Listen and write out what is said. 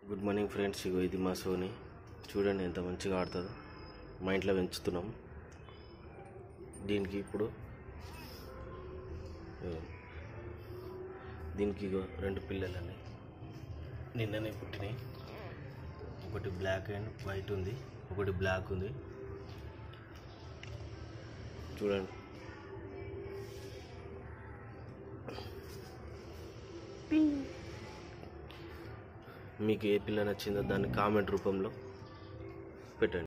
good morning friends ఇగో ఇది మా సోని చూడండి ఎంత మంచిగా ఆడుతుందో మా ఇంట్లో పెంచుతున్నాం దీనికి ఇప్పుడు ఇగో, దీనికి ఇగో రెండు పిల్లలండి నిన్ననే పుట్టినాయి ఒకటి బ్లాక్ అండ్ వైట్ ఉంది ఒకటి బ్లాక్ ఉంది చూడండి మీకు ఏ పిల్ల నచ్చిందో దాన్ని కామెంట్ రూపంలో పెట్టండి